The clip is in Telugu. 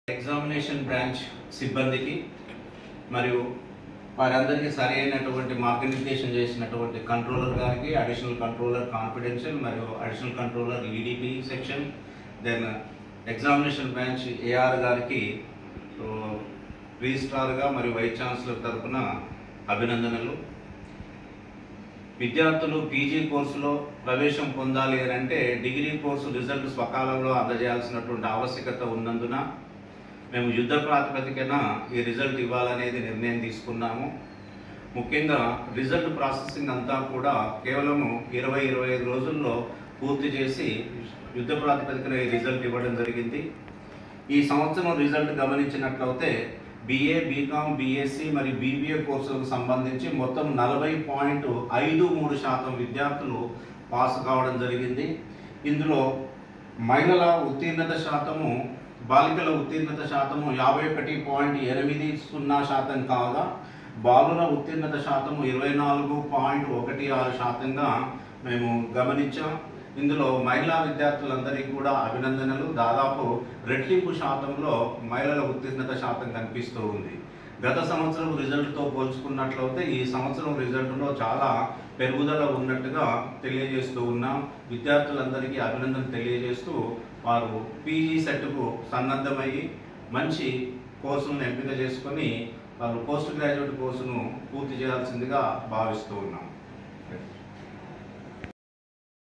ఎగ్జామినేషన్ బ్రాంచ్ సిబ్బందికి మరియు వారందరికీ సరి అయినటువంటి మార్గనిర్దేశం చేసినటువంటి కంట్రోలర్ గారికి అడిషనల్ కంట్రోలర్ కాన్ఫిడెన్షియల్ మరియు additional controller EDP section then examination branch AR గారికి సో, రిజిస్ట్రార్గా మరియు వైస్ ఛాన్సలర్ తరపున అభినందనలు విద్యార్థులు పీజీ కోర్సులో ప్రవేశం పొందాలి అని అంటే డిగ్రీ కోర్సు రిజల్ట్ స్వకాలంలో అందజేయాల్సినటువంటి ఆవశ్యకత ఉన్నందున మేము యుద్ధ ప్రాతిపదికన ఈ రిజల్ట్ ఇవ్వాలనేది నిర్ణయం తీసుకున్నాము ముఖ్యంగా రిజల్ట్ ప్రాసెసింగ్ అంతా కూడా కేవలము ఇరవై ఇరవై ఐదు రోజుల్లో పూర్తి చేసి యుద్ధ ప్రాతిపదికన ఈ రిజల్ట్ ఇవ్వడం జరిగింది ఈ సంవత్సరం రిజల్ట్ గమనించినట్లయితే బిఏ బీకామ్ బీఎస్సీ మరియు బీబీఏ కోర్సులకు సంబంధించి మొత్తం నలభై పాయింట్ ఐదు మూడు శాతం విద్యార్థులు పాస్ కావడం జరిగింది ఇందులో మహిళల ఉత్తీర్ణత శాతము బాలికల ఉత్తీర్ణత శాతము యాభై ఒకటి పాయింట్ ఎనిమిది సున్నా శాతం కాగా బాలుర ఉత్తీర్ణత శాతము ఇరవై నాలుగు పాయింట్ ఒకటి ఆరు శాతంగా మేము గమనించాం ఇందులో మహిళా విద్యార్థులందరికీ కూడా అభినందనలు దాదాపు రెట్టింపు శాతంలో మహిళల ఉత్తీర్ణత శాతం కనిపిస్తూ ఉంది గత సంవత్సరం రిజల్ట్తో పోల్చుకున్నట్లయితే ఈ సంవత్సరం రిజల్ట్లో చాలా పెరుగుదల ఉన్నట్టుగా తెలియజేస్తూ ఉన్నాం విద్యార్థులందరికీ అభినందన తెలియజేస్తూ వారు పీజీ సెట్కు సన్నద్ధమయ్యి మంచి కోర్సులను ఎంపిక చేసుకొని వాళ్ళు పోస్ట్ గ్రాడ్యుయేట్ కోర్సును పూర్తి చేయాల్సిందిగా భావిస్తూ ఉన్నాం